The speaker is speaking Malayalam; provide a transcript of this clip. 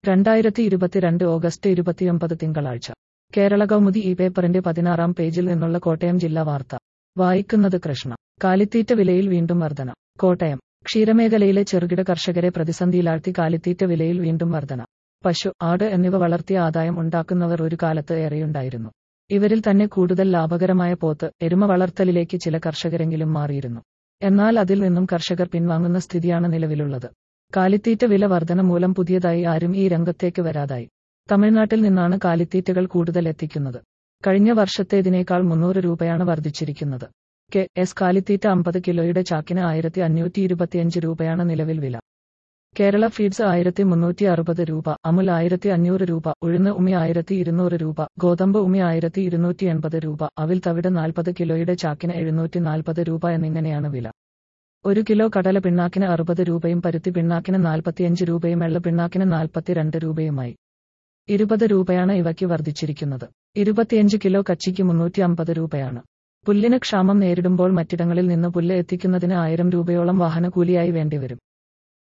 രണ്ടായിരത്തി ഇരുപത്തിരണ്ട് ഓഗസ്റ്റ് ഇരുപത്തിയൊമ്പത് തിങ്കളാഴ്ച കേരള കൗമുദി ഈ പേപ്പറിന്റെ പതിനാറാം പേജിൽ നിന്നുള്ള കോട്ടയം ജില്ലാ വാർത്ത വായിക്കുന്നത് കൃഷ്ണ കാലിത്തീറ്റ വിലയിൽ വീണ്ടും വർധന കോട്ടയം ക്ഷീരമേഖലയിലെ ചെറുകിട കർഷകരെ പ്രതിസന്ധിയിലാഴ്ത്തി കാലിത്തീറ്റ വിലയിൽ വീണ്ടും വർധന പശു ആട് എന്നിവ വളർത്തിയ ആദായം ഉണ്ടാക്കുന്നവർ ഒരു കാലത്ത് ഏറെയുണ്ടായിരുന്നു ഇവരിൽ തന്നെ കൂടുതൽ ലാഭകരമായ പോത്ത് എരുമ വളർത്തലിലേക്ക് ചില കർഷകരെങ്കിലും മാറിയിരുന്നു എന്നാൽ അതിൽ നിന്നും കർഷകർ പിൻവാങ്ങുന്ന സ്ഥിതിയാണ് നിലവിലുള്ളത് കാലിത്തീറ്റ വില വർധന മൂലം പുതിയതായി ആരും ഈ രംഗത്തേക്ക് വരാതായി തമിഴ്നാട്ടിൽ നിന്നാണ് കാലിത്തീറ്റകൾ കൂടുതൽ എത്തിക്കുന്നത് കഴിഞ്ഞ വർഷത്തേതിനേക്കാൾ മുന്നൂറ് രൂപയാണ് വർദ്ധിച്ചിരിക്കുന്നത് കെ എസ് കാലിത്തീറ്റ അമ്പത് കിലോയുടെ ചാക്കിന് ആയിരത്തി അഞ്ഞൂറ്റി ഇരുപത്തിയഞ്ച് രൂപയാണ് നിലവിൽ വില കേരള ഫീഡ്സ് ആയിരത്തി മുന്നൂറ്റി അറുപത് രൂപ അമുൽ ആയിരത്തി അഞ്ഞൂറ് രൂപ ഉഴുന്ന് ഉമി ആയിരത്തി ഇരുന്നൂറ് രൂപ ഗോതമ്പ് ഉമി ആയിരത്തി ഇരുന്നൂറ്റി എൺപത് രൂപ അവിൽ തവിട് നാൽപ്പത് കിലോയുടെ ചാക്കിന് എഴുന്നൂറ്റി നാൽപ്പത് രൂപ എന്നിങ്ങനെയാണ് വില ഒരു കിലോ കടല പിണ്ണാക്കിന് അറുപത് രൂപയും പരുത്തി പിണ്ണാക്കിന് നാൽപ്പത്തിയഞ്ച് രൂപയും എള്ള പിണ്ണാക്കിന് നാൽപ്പത്തിരണ്ട് രൂപയുമായി ഇരുപത് രൂപയാണ് ഇവയ്ക്ക് വർദ്ധിച്ചിരിക്കുന്നത് ഇരുപത്തിയഞ്ച് കിലോ കച്ചിക്ക് മുന്നൂറ്റി അമ്പത് രൂപയാണ് പുല്ലിന് ക്ഷാമം നേരിടുമ്പോൾ മറ്റിടങ്ങളിൽ നിന്ന് പുല്ല് എത്തിക്കുന്നതിന് ആയിരം രൂപയോളം വാഹനക്കൂലിയായി വേണ്ടിവരും